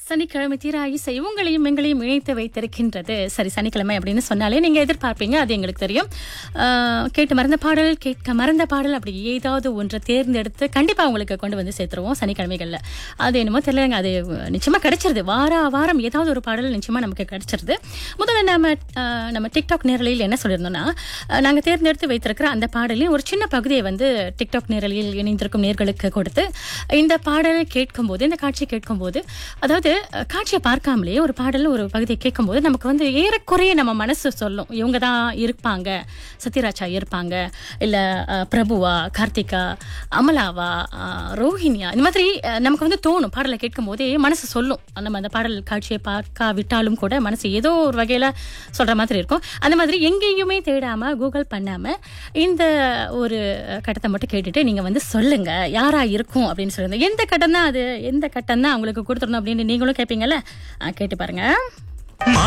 சனிக்கிழமை தீரா இசை உங்களையும் எங்களையும் இணைத்து வைத்திருக்கின்றது சரி சனிக்கிழமை அப்படின்னு சொன்னாலே நீங்க எதிர்பார்ப்பீங்க அது எங்களுக்கு தெரியும் ஆஹ், கேட்டு மறந்த பாடல் கேட்க மறந்த பாடல் அப்படி ஏதாவது ஒன்றை தேர்ந்தெடுத்து கண்டிப்பா உங்களுக்கு கொண்டு வந்து சேர்த்துருவோம் சனிக்கிழமைகள்ல அது என்னமோ தெரியலங்க அது நிச்சயமா கிடைச்சிருது வார வாரம் ஏதாவது ஒரு பாடல் நிச்சயமா நமக்கு கிடைச்சிருது முதல்ல நம்ம ஆஹ், நம்ம டிக்டாக் நேரலையில் என்ன சொல்லியிருந்தோம்னா ஆஹ், நாங்க தேர்ந்தெடுத்து வைத்திருக்கிற அந்த பாடலில் ஒரு சின்ன பகுதியை வந்து டிக்டாக் நேரலையில் இணைந்திருக்கும் நேர்களுக்கு கொடுத்து இந்த பாடலை கேட்கும்போது இந்த காட்சியை கேட்கும்போது அதாவது அஹ், காட்சியை பார்க்காமலே ஒரு பாடல் ஒரு பகுதியை கேட்கும்போது நமக்கு வந்து ஏறக்குறைய நம்ம மனசு சொல்லும் இவங்க தான் இருப்பாங்க சத்யராஜா இருப்பாங்க இல்ல அஹ், பிரபுவா கார்த்திகா அமலாவா அஹ், ரோஹிணியா இந்த மாதிரி அஹ், நமக்கு வந்து தோணும் பாடலை கேட்கும் போதே மனசு சொல்லும் நம்ம அந்த பாடல் காட்சியை பார்க்காவிட்டாலும் கூட மனசு ஏதோ ஒரு வகையில சொல்ற மாதிரி இருக்கும் அந்த மாதிரி எங்கேயுமே தேடாம கூகுள் பண்ணாம இந்த ஒரு கட்டத்தை மட்டும் கேட்டுட்டு நீங்க வந்து சொல்லுங்க யாரா இருக்கும் அப்படின்னு சொல்லுங்க எந்த கட்டம் தான் அது எந்த கட்டம் தான் அவங்களுக்கு கொடுத்துடணும் அப்படின்னு நீங்களும் கேட்பீங்கல்ல ஆ, கேட்டு பாருங்க